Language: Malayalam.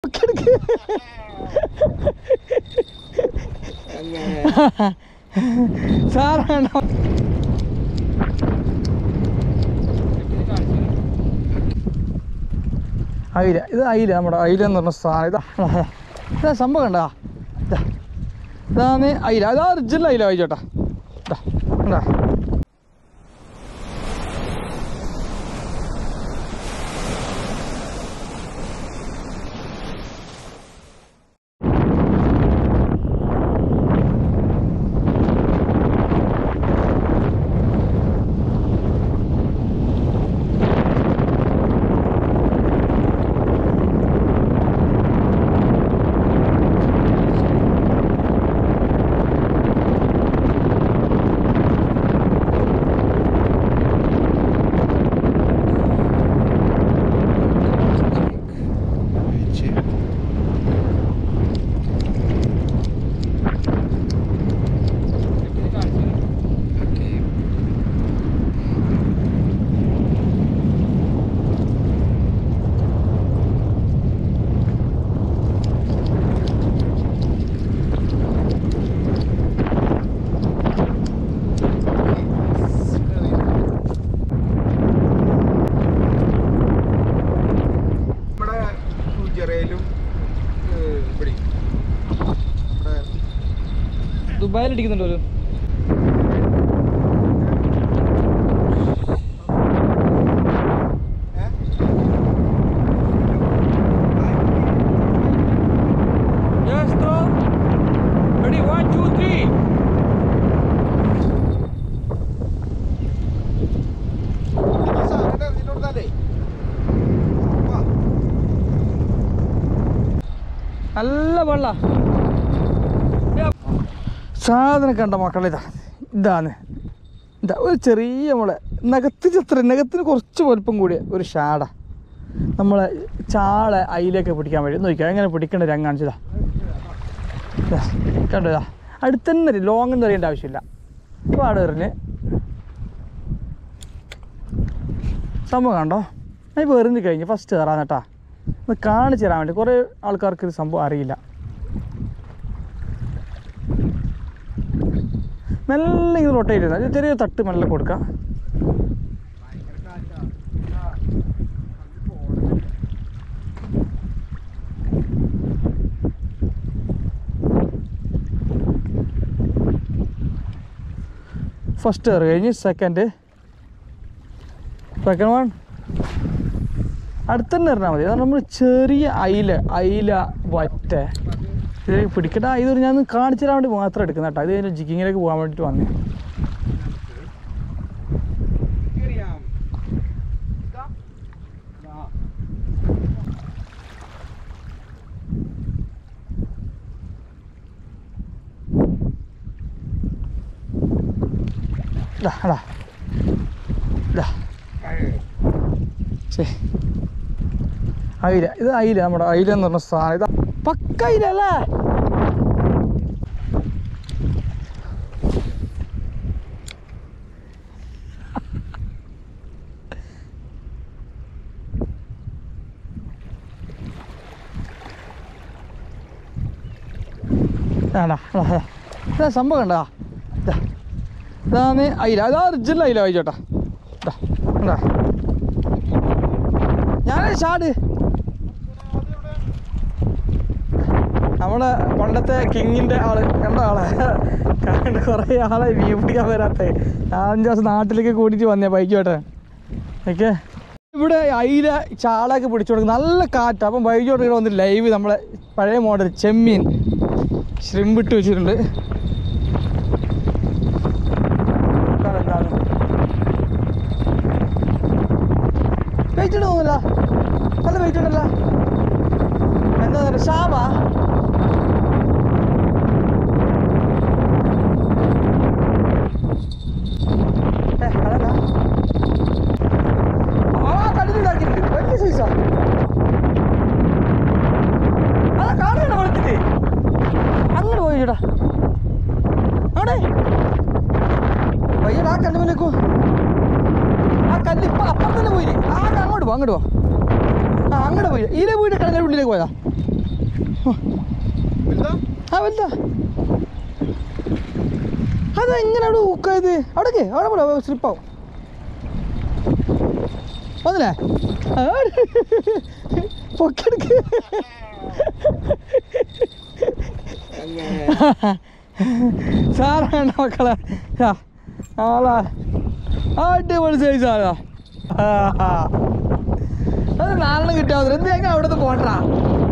സാറാണോ അയില ഇത് അയില നമ്മുടെ അയില എന്ന് പറഞ്ഞ സാധനം ഇതാ ഇതാ സംഭവം കണ്ടാ ഇതാ ഇതാണ് അയില അതാ ഒറിജിനൽ അയില വായിച്ചോട്ടാ ഇതാ കണ്ടാ നമ്മുടെ ഗുജറയിലും ഇവിടെ ഇവിടെ ദുബായിൽ അടിക്കുന്നുണ്ടോ ഒരു ഏ? Yes, throw. Ready, one, two, three. ഈ സാധനം എറിഞ്ഞിട്ട് കൊടുത്താലേ വാ. നല്ല വെള്ള സാധനം കണ്ട മക്കളെ ഇതാ ഇതാണ് ഇതാ ഒരു ചെറിയ മുള നഖത്ത് ചിത്ര നഖത്തിന് കുറച്ച് വലുപ്പം കൂടിയ ഒരു ഷാട നമ്മളെ ചാള അയിലൊക്കെ പിടിക്കാൻ വേണ്ടി നോക്കിയാൽ എങ്ങനെ പിടിക്കേണ്ട രംഗം കാണിച്ചതാ ദാ, കണ്ടോ ഇതാ അടുത്തന്നെ ലോങ് എന്ന് അറിയേണ്ട ആവശ്യമില്ല പാട് എറിഞ്ഞ് സംഭവം കണ്ടോ ഞാൻ ഇപ്പോൾ എറിഞ്ഞ് കഴിഞ്ഞ് ഫസ്റ്റ് കയറാൻ കേട്ടാ ഒന്ന് കാണിച്ചു തരാൻ വേണ്ടി കുറേ ആൾക്കാർക്ക് ഇത് സംഭവം അറിയില്ല മെല്ലെ ഇങ്ങനെ റൊട്ടേറ്റ് ചെയ്യുന്നത് ചെറിയ തട്ട് മെല്ലെ കൊടുക്കുക ഫസ്റ്റ് കയറി കഴിഞ്ഞ് സെക്കൻഡ് സെക്കൻഡ് വൺ അടുത്തന്നെ എറിഞ്ഞാൽ മതി അതാണ് നമ്മൾ ചെറിയ അയില അയില വറ്റ ഇത് പിടിക്കട്ടെ ആ, ഇതൊരു ഞാൻ കാണിച്ചു തരാൻ വേണ്ടി മാത്രം എടുക്കുന്ന കേട്ടോ ഇത് കഴിഞ്ഞ് ജിക്കിങ്ങിലേക്ക് പോകാൻ വേണ്ടിയിട്ട് വന്നേ കേറിയാം. ഇതാ. ഇതാ. ഇതാ എടാ ഇതാ ശരി അയില ഇത് അയില നമ്മുടെ അയില എന്ന് പറഞ്ഞ സാധനം ഇതാ പക്ക അയില അല്ലേ ആടാ ഇതാ സംഭവം കണ്ടാ ഇതാ ഇതാണ് അയില അതാ ഒറിജിനൽ അയില വായിച്ചോട്ടാ ഇതാ കണ്ടാ ഞാൻ ഷാട് നമ്മുടെ പണ്ടത്തെ കിങ്ങിന്റെ ആള് കണ്ട ആളെ കണ്ട് കുറേ ആളെ മീൻ പിടിക്കാൻ വരാത്ത അഞ്ച് ദിവസം നാട്ടിലേക്ക് കൂട്ടിയിട്ട് വന്നേ ബൈക്കോട്ടെ ഓക്കെ ഇവിടെ അയില ചാളൊക്കെ പിടിച്ചു കൊടുക്കും നല്ല കാറ്റ് അപ്പം ബൈക്കോട്ട് ഇവിടെ വന്ന് ലൈവ് നമ്മളെ പഴയ മോഡൽ ചെമ്മീൻ ശ്രിമ്പിട്ട് വെച്ചിട്ടുണ്ട് നോക്കാം എന്താണ് വെയിറ്റ് തോന്നില്ല നല്ല വെയിറ്റ് ഉണ്ടല്ലോ എന്താ പറയുക ഷാബാ ഏ, അതല്ല. ആ, കല്ലിലുണ്ടാക്കിയിട്ടുണ്ട്. വലിയ സൈസാ. അതാ കാണുകയാണ് വെളുത്തിട്ട്. അങ്ങോട്ട് പോയി ചേട്ടാ അവിടെ വയ്യടാ ആ കല്ലുമലേക്കോ ആ കല്ല് ഇപ്പൊ അപ്പുറത്ത് തന്നെ പോയില്ലേ ആ അങ്ങോട്ട് പോ അങ്ങോട്ട് പോ ആ അങ്ങോട്ട് പോയി ഇതിലെ വീട് കടലിന്റെ ഉള്ളിലേക്ക് പോയതാ വലുതാ ആ വലുതാ അതെങ്ങനെ അവിടെ ഊക്കായത് അവിടേക്ക് അവിടെ പോലെ സ്ലിപ്പാവും വന്നില്ലേ പൊക്കെടുക്ക് അങ്ങനെ സാറാണ് മക്കളെ ആ, ആളാ അടിപൊളി സൈസ് ആളാ അത് നാലെണ്ണം കിട്ടിയാൽ മതി എന്തെങ്കിലും അവിടുന്ന് പോണ്ടാ